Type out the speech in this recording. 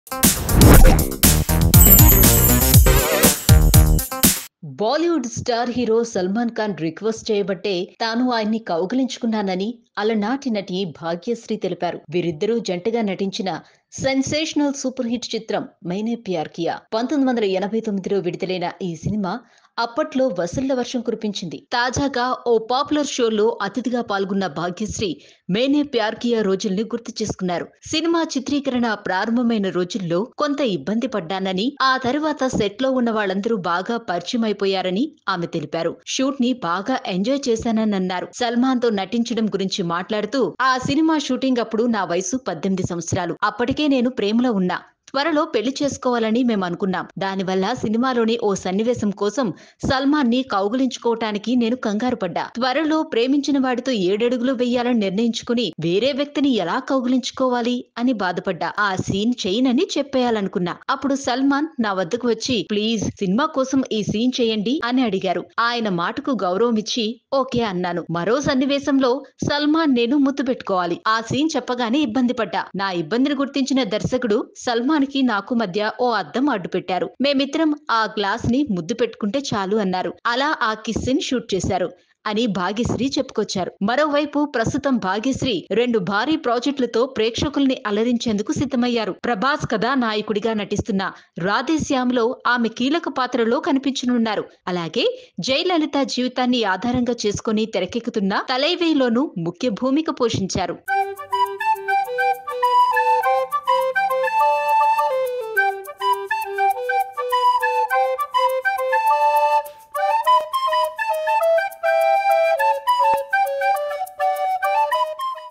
Bollywood star hero Salman Khan request చేయబట్టే తాను ఆయన్ని కౌగిలించుకున్నానని అలనాటి నటి భాగ్యశ్రీ తెలిపారు వీరిద్దరూ జంటగా నటించిన సెన్సేషనల్ సూపర్ హిట్ చిత్రం మైనే ప్యార్ కియా పంతొమ్మిది వందల ఎనభై తొమ్మిదిలో విడుదలైన ఈ సినిమా అప్పట్లో వసూళ్ల వర్షం కురిపించింది తాజాగా ఓ పాపులర్ షోలో అతిథిగా పాల్గొన్న భాగ్యశ్రీ మేనే ప్యార్ కియా రోజుల్ని గుర్తు చేసుకున్నారు సినిమా చిత్రీకరణ ప్రారంభమైన రోజుల్లో కొంత ఇబ్బంది పడ్డానని ఆ తరువాత సెట్ లో ఉన్న వాళ్ళందరూ బాగా పరిచయం అయిపోయారని ఆమె తెలిపారు షూట్ ని బాగా ఎంజాయ్ చేశానని అన్నారు సల్మాన్ తో నటించడం గురించి మాట్లాడుతూ ఆ సినిమా షూటింగ్ అప్పుడు నా వయసు పద్దెనిమిది సంవత్సరాలు అప్పటికే నేను ప్రేమలో ఉన్నా త్వరలో పెళ్లి చేసుకోవాలని మేము అనుకున్నాం దానివల్ల సినిమాలోని ఓ సన్నివేశం కోసం సల్మాన్ ని కౌగులించుకోవటానికి నేను కంగారు పడ్డా త్వరలో ప్రేమించిన వాడితో ఏడడుగులు వెయ్యాలని నిర్ణయించుకుని వేరే వ్యక్తిని ఎలా కౌగులించుకోవాలి అని బాధపడ్డా ఆ సీన్ చేయనని చెప్పేయాలనుకున్నా అప్పుడు సల్మాన్ నా వద్దకు వచ్చి ప్లీజ్ సినిమా కోసం ఈ సీన్ చేయండి అని అడిగారు ఆయన మాటకు గౌరవం ఇచ్చి ఓకే అన్నాను మరో సన్నివేశంలో సల్మాన్ నేను ముద్దు పెట్టుకోవాలి ఆ సీన్ చెప్పగానే ఇబ్బంది పడ్డా నా ఇబ్బందిని గుర్తించిన దర్శకుడు సల్మాన్ కి నాకు మధ్య ఓ అద్దం అడ్డు పెట్టారు మేమిద్దరం ఆ గ్లాస్ ని ముద్దు పెట్టుకుంటే చాలు అన్నారు అలా ఆ కిస్ ని షూట్ చేశారు అని భాగ్యశ్రీ చెప్పుకొచ్చారు మరోవైపు ప్రస్తుతం భాగ్యశ్రీ రెండు భారీ ప్రాజెక్టులతో ప్రేక్షకుల్ని అలరించేందుకు సిద్ధమయ్యారు ప్రభాస్ కథానాయకుడిగా నటిస్తున్న రాధేశ్యామ్లో ఆమె కీలక పాత్రలో కనిపించనున్నారు అలాగే జయలలిత జీవితాన్ని ఆధారంగా చేసుకుని తెరకెక్కుతున్న తలైవేలోనూ ముఖ్య భూమిక పోషించారు